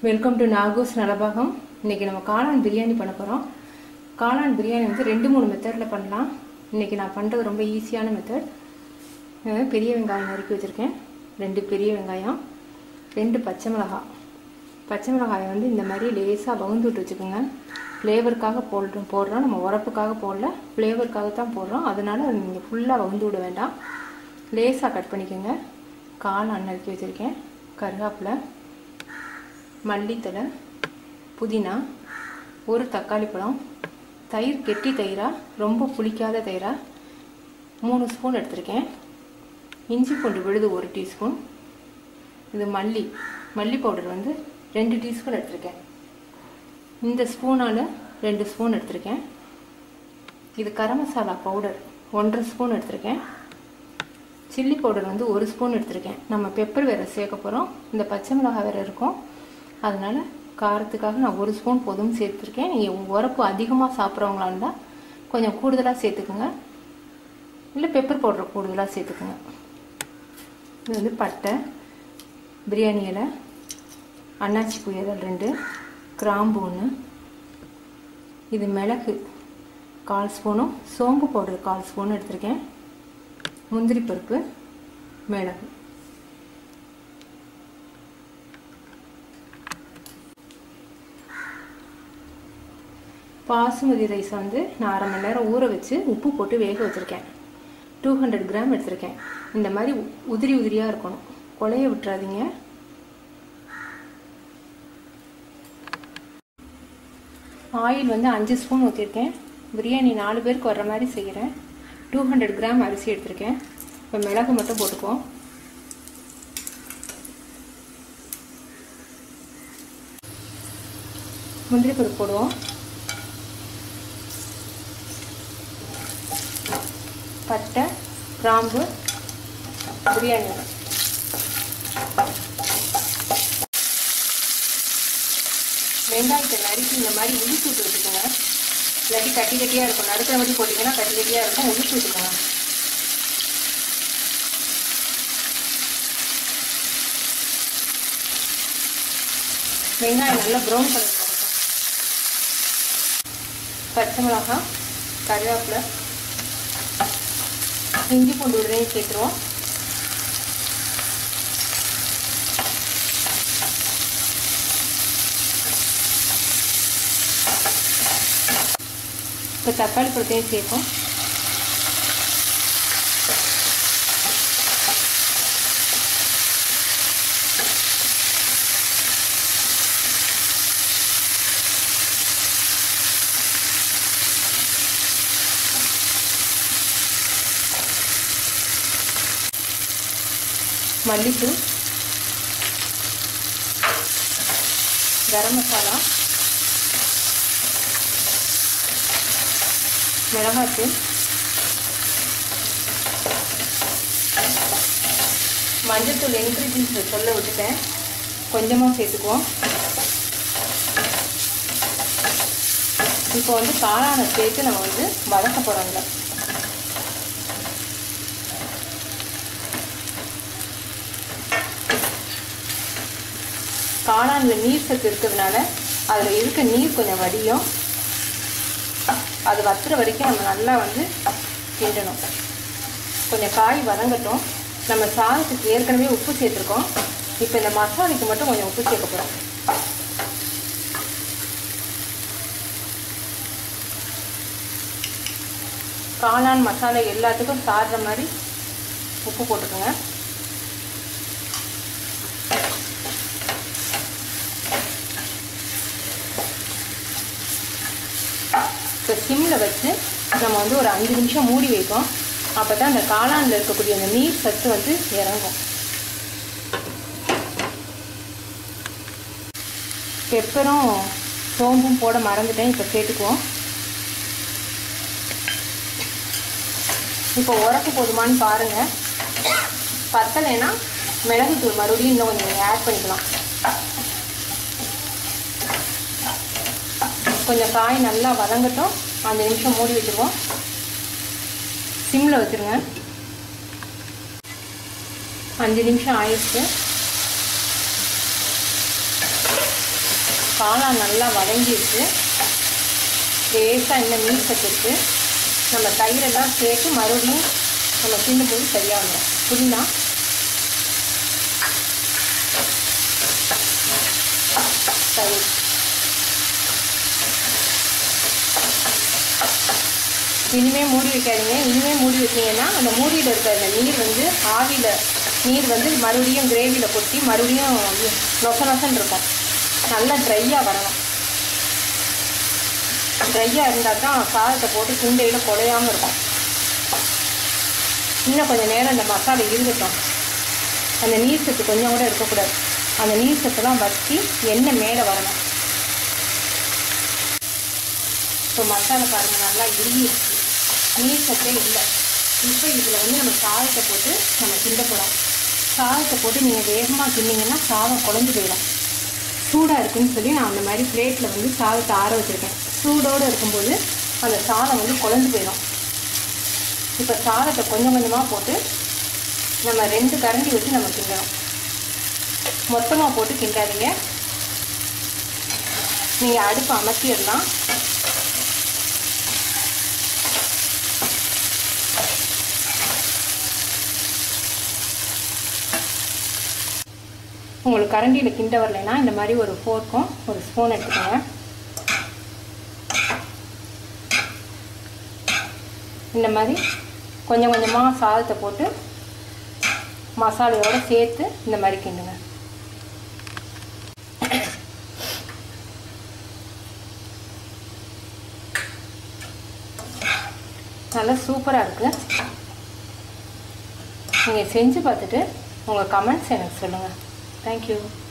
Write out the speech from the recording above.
welcome to நாகூஸ் நலபாகம் இன்னைக்கு நம்ம காளான் பிரியாணி பண்ண போகிறோம் காளான் பிரியாணி வந்து ரெண்டு மூணு மெத்தடில் பண்ணலாம் இன்னைக்கு நான் பண்ணுறது ரொம்ப ஈஸியான மெத்தட் பெரிய வெங்காயம் நறுக்கி வச்சுருக்கேன் ரெண்டு பெரிய வெங்காயம் ரெண்டு பச்சை மிளகாய் பச்சை மிளகாயை வந்து இந்த மாதிரி லேசாக வகுந்து விட்டு வச்சுக்கோங்க ஃப்ளேவருக்காக போடுறோம் போடுறோம் நம்ம உரப்புக்காக போடல ஃப்ளேவருக்காக தான் போடுறோம் அதனால நீங்கள் ஃபுல்லாக வகுந்து விட வேண்டாம் லேசாக கட் பண்ணிக்கோங்க காளான் நறுக்கி வச்சுருக்கேன் கருவேப்பிலை மல்லித்தழை புதினா ஒரு தக்காளி பழம் தயிர் கெட்டி தயிரா ரொம்ப புளிக்காத தயிரா மூணு ஸ்பூன் எடுத்திருக்கேன் இஞ்சி பூண்டு விழுது ஒரு டீஸ்பூன் இது மல்லி மல்லி பவுடர் வந்து ரெண்டு டீஸ்பூன் எடுத்திருக்கேன் இந்த ஸ்பூனால் ரெண்டு ஸ்பூன் எடுத்திருக்கேன் இது கரம் மசாலா பவுடர் ஒன்றரை ஸ்பூன் எடுத்திருக்கேன் சில்லி பவுடர் வந்து ஒரு ஸ்பூன் எடுத்திருக்கேன் நம்ம பெப்பர் வேறு சேர்க்க போகிறோம் இந்த பச்சை மிளகாய் வேறு இருக்கும் அதனால் காரத்துக்காக நான் ஒரு ஸ்பூன் போதும் சேர்த்துருக்கேன் நீங்கள் உரப்பு அதிகமாக சாப்பிட்றவங்களா இருந்தால் கொஞ்சம் கூடுதலாக சேர்த்துக்குங்க இல்லை பெப்பர் பவுடர் கூடுதலாக சேர்த்துக்குங்க இது வந்து பட்டை பிரியாணி இலை அன்னாச்சி புயல் ரெண்டு கிராம்பு ஒன்று இது மிளகு கால் ஸ்பூனும் சோம்பு பவுடர் கால் ஸ்பூன் எடுத்திருக்கேன் முந்திரி பருப்பு மிளகு பாசுமதி ரைஸ் வந்து நான் அரை மணி நேரம் ஊற வச்சு உப்பு போட்டு வேக வச்சுருக்கேன் டூ ஹண்ட்ரட் கிராம் எடுத்திருக்கேன் இந்த மாதிரி உதிரி உதிரியாக இருக்கணும் கொலைய விட்டுறாதீங்க ஆயில் வந்து அஞ்சு ஸ்பூன் ஊற்றிருக்கேன் பிரியாணி நாலு பேருக்கு வர்ற மாதிரி செய்கிறேன் டூ ஹண்ட்ரட் கிராம் அரிசி எடுத்திருக்கேன் இப்போ மிளகு மட்டும் போட்டுக்குவோம் முந்திரி பருப்பு போடுவோம் பட்டை கிராம்பு பிரியாணி வெங்காயத்தை நறுக்கி இந்த மாதிரி உளுத்து விட்டு வச்சுக்கோங்க இல்லாட்டி கட்டி கட்டியாக இருக்கும் நடுக்கிற மாதிரி போட்டிங்கன்னா கட்டி கட்டியாக இருக்கும் உளுத்து விட்டுக்கோங்க வெங்காயம் நல்லா ப்ரௌன் கலர் போடணும் பச்சை மிளகாய் கருவேப்பிலை இஞ்சி பூண்டு உடனே சேர்த்துருவோம் இப்போ தக்காளி பழத்தையும் சேர்ப்போம் மல்லித்தூள் கரம் மசாலா மிளகாத்தூள் மஞ்சத்தூள் இன்க்ரீடியன்ஸ் சொல்ல விட்டுட்டேன் கொஞ்சமாக சேர்த்துக்குவோம் இப்போ வந்து காளானை சேர்த்து நம்ம வந்து வதக்க போகிறோங்க காளானில் நீர் சத்து இருக்கிறதுனால அதில் இருக்க நீர் கொஞ்சம் வடியும் அது வத்துற வரைக்கும் நம்ம நல்லா வந்து கிண்டணும் கொஞ்சம் காய் வதங்கட்டும் நம்ம சாதத்துக்கு ஏற்கனவே உப்பு சேர்த்துருக்கோம் இப்போ இந்த மசாலைக்கு மட்டும் கொஞ்சம் உப்பு சேர்க்க போகிறோம் காளான் மசாலா எல்லாத்துக்கும் சாடுற மாதிரி உப்பு போட்டுக்கோங்க இப்போ சிம்மில் வச்சு நம்ம வந்து ஒரு அஞ்சு நிமிஷம் மூடி வைப்போம் அப்போ தான் அந்த காளானில் இருக்கக்கூடிய அந்த நீர் சத்து வந்து இறங்கும் பெப்பரும் சோம்பும் போட மறந்துட்டேன் இப்போ சேர்த்துக்குவோம் இப்போ உரப்பு போதுமான்னு பாருங்கள் பத்தலைன்னா மிளகுத்தூள் மறுபடியும் இன்னும் கொஞ்சம் நீங்கள் ஆட் பண்ணிக்கலாம் கொஞ்சம் காய் நல்லா வதங்கட்டும் அஞ்சு நிமிஷம் மூடி வச்சுருவோம் சிம்மில் வச்சுருங்க அஞ்சு நிமிஷம் ஆயிடுச்சு காளான் நல்லா வதங்கிருக்கு லேசாக இன்னும் மீன் சத்துருக்கு நம்ம தயிரெல்லாம் சேர்த்து மறுபடியும் நம்ம கிண்டும் போது சரியாக வந்துடும் புதினா தயிர் இனிமே மூடி வைக்காதீங்க இனிமே மூடி வச்சீங்கன்னா அந்த மூடியில் இருக்கிற அந்த நீர் வந்து ஆவியில் நீர் வந்து மறுபடியும் கிரேவியில் கொட்டி மறுபடியும் நொச நொசன்னு இருக்கும் நல்லா ட்ரையாக வரணும் ட்ரையாக இருந்தால் தான் சாதத்தை போட்டு கிண்டையில் குலையாமல் இருக்கும் இன்னும் கொஞ்சம் நேரம் இந்த மசாலா இருக்கட்டும் அந்த நீர் சத்து கொஞ்சம் கூட இருக்கக்கூடாது அந்த நீர் சத்துலாம் வற்றி எண்ணெய் மேலே வரணும் இப்போ மசாலா பாருங்கள் நல்லா இறுகிடுச்சு நீர் சத்தே இல்லை இப்போ இதில் வந்து நம்ம சாதத்தை போட்டு நம்ம கிண்ட போகிறோம் சாதத்தை போட்டு நீங்கள் வேகமாக கிண்டிங்கன்னா சாதம் குழஞ்சு போயிடும் சூடாக இருக்குன்னு சொல்லி நான் அந்த மாதிரி பிளேட்டில் வந்து சாதத்தை ஆற வச்சுருக்கேன் சூடோடு இருக்கும்போது அந்த சாதம் வந்து குழஞ்சு போயிடும் இப்போ சாதத்தை கொஞ்சம் கொஞ்சமாக போட்டு நம்ம ரெண்டு கரண்டி வச்சு நம்ம கிண்டணும் மொத்தமாக போட்டு கிண்டாதீங்க நீங்கள் அடுப்பு அமர்த்திடலாம் உங்களுக்கு கரண்டியில் கிண்ட வரலைன்னா இந்த மாதிரி ஒரு ஃபோர்க்கும் ஒரு ஸ்பூன் எடுத்துக்கோங்க இந்த மாதிரி கொஞ்சம் கொஞ்சமாக சாதத்தை போட்டு மசாலையோடு சேர்த்து இந்த மாதிரி கிண்டுங்க நல்லா சூப்பராக இருக்குது நீங்கள் செஞ்சு பார்த்துட்டு உங்கள் கமெண்ட்ஸ் எனக்கு சொல்லுங்கள் தேங்க்யூ